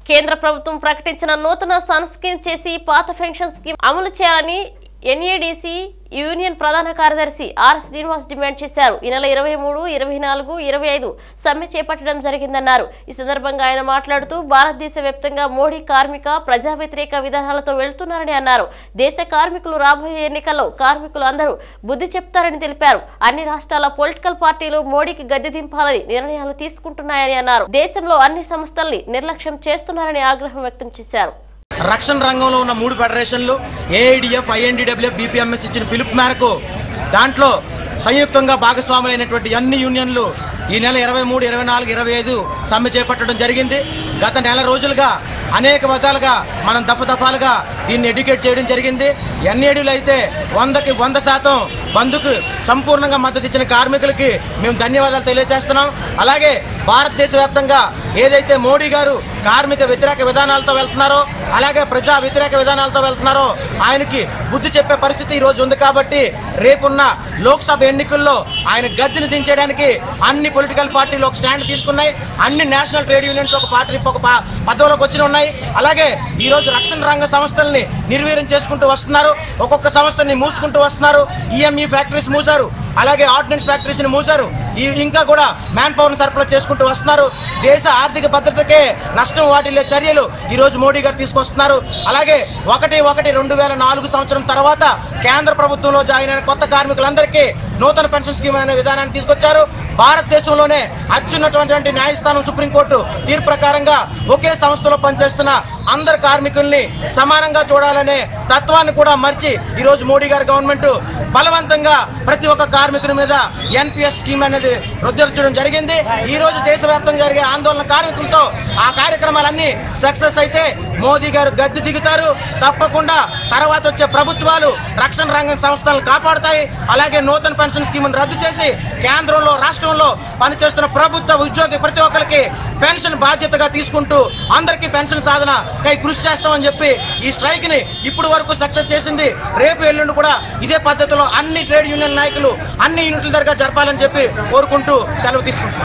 కేంద్ర ప్రభుత్వం ప్రకటించిన నూతన సన్ స్కీమ్ చేసి పాత పెన్షన్ స్కీమ్ అమలు చేయాలని ఎన్ఏడిసి యూనియన్ ప్రధాన కార్యదర్శి ఆర్ శ్రీనివాస్ డిమాండ్ చేశారు ఈ నెల ఇరవై మూడు ఇరవై నాలుగు ఇరవై ఐదు సమ్మె చేపట్టడం జరిగిందన్నారు ఈ సందర్భంగా ఆయన మాట్లాడుతూ భారతదేశ వ్యాప్తంగా మోడీ కార్మిక ప్రజా వ్యతిరేక విధానాలతో వెళ్తున్నారని అన్నారు దేశ కార్మికులు రాబోయే ఎన్నికల్లో కార్మికులు అందరూ బుద్ధి చెప్తారని తెలిపారు అన్ని రాష్ట్రాల పొలిటికల్ పార్టీలు మోడీకి గద్దె దింపాలని నిర్ణయాలు తీసుకుంటున్నాయని అన్నారు దేశంలో అన్ని సంస్థల్ని నిర్లక్ష్యం చేస్తున్నారని ఆగ్రహం వ్యక్తం చేశారు రక్షణ రంగంలో ఉన్న మూడు ఫెడరేషన్లు ఏఐడిఎఫ్ ఐఎన్డిడబ్ల్యూఎఫ్ బీపీఎంఎస్ ఇచ్చిన పిలుపు మేరకు దాంట్లో సంయుక్తంగా భాగస్వాములైనటువంటి అన్ని యూనియన్లు ఈ నెల ఇరవై మూడు ఇరవై నాలుగు ఇరవై ఐదు సమ్మె చేపట్టడం జరిగింది గత నెల రోజులుగా అనేక విధాలుగా మనం దఫదఫాలుగా దీన్ని ఎడ్యుకేట్ చేయడం జరిగింది ఎన్ఏడీలు అయితే వందకి వంద శాతం బంధుకు సంపూర్ణంగా మద్దతు ఇచ్చిన కార్మికులకి మేము ధన్యవాదాలు తెలియజేస్తున్నాం అలాగే భారతదేశ వ్యాప్తంగా ఏదైతే మోడీ గారు కార్మిక వ్యతిరేక విధానాలతో వెళ్తున్నారో అలాగే ప్రజా వ్యతిరేక విధానాలతో వెళ్తున్నారో ఆయనకి బుద్ధి చెప్పే పరిస్థితి ఈ రోజు ఉంది కాబట్టి రేపున్న లోక్సభ ఎన్నికల్లో ఆయన గద్దెని దించడానికి అన్ని పొలిటికల్ పార్టీలు ఒక స్టాండ్ తీసుకున్నాయి అన్ని నేషనల్ ట్రేడ్ యూనియన్స్ ఒక పార్టీ ఒక ప- పదవిలోకి వచ్చి ఉన్నాయి అలాగే ఈ రోజు రక్షణ రంగ సంస్థల్ని నిర్వీర్యం చేసుకుంటూ వస్తున్నారు ఒక్కొక్క సంస్థని మూసుకుంటూ వస్తున్నారు ఈఎంఈ ఫ్యాక్టరీస్ మూసారు అలాగే ఆర్డినెన్స్ ఫ్యాక్టరీస్ ని మూసారు ఈ ఇంకా కూడా మ్యాన్ పవర్ సరఫరా చేసుకుంటూ వస్తున్నారు దేశ ఆర్థిక భద్రతకే నష్టం వాటిల్లే చర్యలు ఈ రోజు మోడీ గారు తీసుకొస్తున్నారు అలాగే ఒకటి ఒకటి రెండు వేల నాలుగు సంవత్సరం తర్వాత కేంద్ర ప్రభుత్వంలో జాయిన్ అయిన కొత్త కార్మికులందరికీ నూతన పెన్షన్ స్కీమ్ అనే విధానాన్ని తీసుకొచ్చారు భారతదేశంలోనే అత్యున్నటువంటి న్యాయస్థానం సుప్రీంకోర్టు తీర్పు ప్రకారంగా ఒకే సంస్థలో పనిచేస్తున్న అందరు కార్మికుల్ని సమానంగా చూడాలనే తత్వాన్ని కూడా మర్చి ఈ రోజు మోడీ గారి గవర్నమెంట్ బలవంతంగా ప్రతి ఒక్క కార్మికుని మీద ఎన్పిఎస్ స్కీమ్ అనేది రుద్దించడం జరిగింది ఈ రోజు దేశవ్యాప్తంగా జరిగే ఆందోళన కార్మికులతో ఆ కార్యక్రమాలన్నీ సక్సెస్ అయితే మోదీ గారు గద్దె దిగుతారు తప్పకుండా తర్వాత వచ్చే ప్రభుత్వాలు రక్షణ రంగం సంస్థలను కాపాడుతాయి అలాగే నూతన పెన్షన్ స్కీమ్ రద్దు చేసి కేంద్రంలో రాష్ట్రంలో పనిచేస్తున్న ప్రభుత్వ ఉద్యోగి ప్రతి ఒక్కరికి పెన్షన్ బాధ్యతగా తీసుకుంటూ అందరికీ పెన్షన్ సాధన కై కృషి చేస్తామని చెప్పి ఈ స్ట్రైక్ ని ఇప్పుడు వరకు సక్సెస్ చేసింది రేపు ఎల్లుండి కూడా ఇదే పద్ధతిలో అన్ని ట్రేడ్ యూనియన్ నాయకులు అన్ని యూనిట్ల దగ్గర జరపాలని చెప్పి కోరుకుంటూ సెలవు తీసుకుంటున్నాం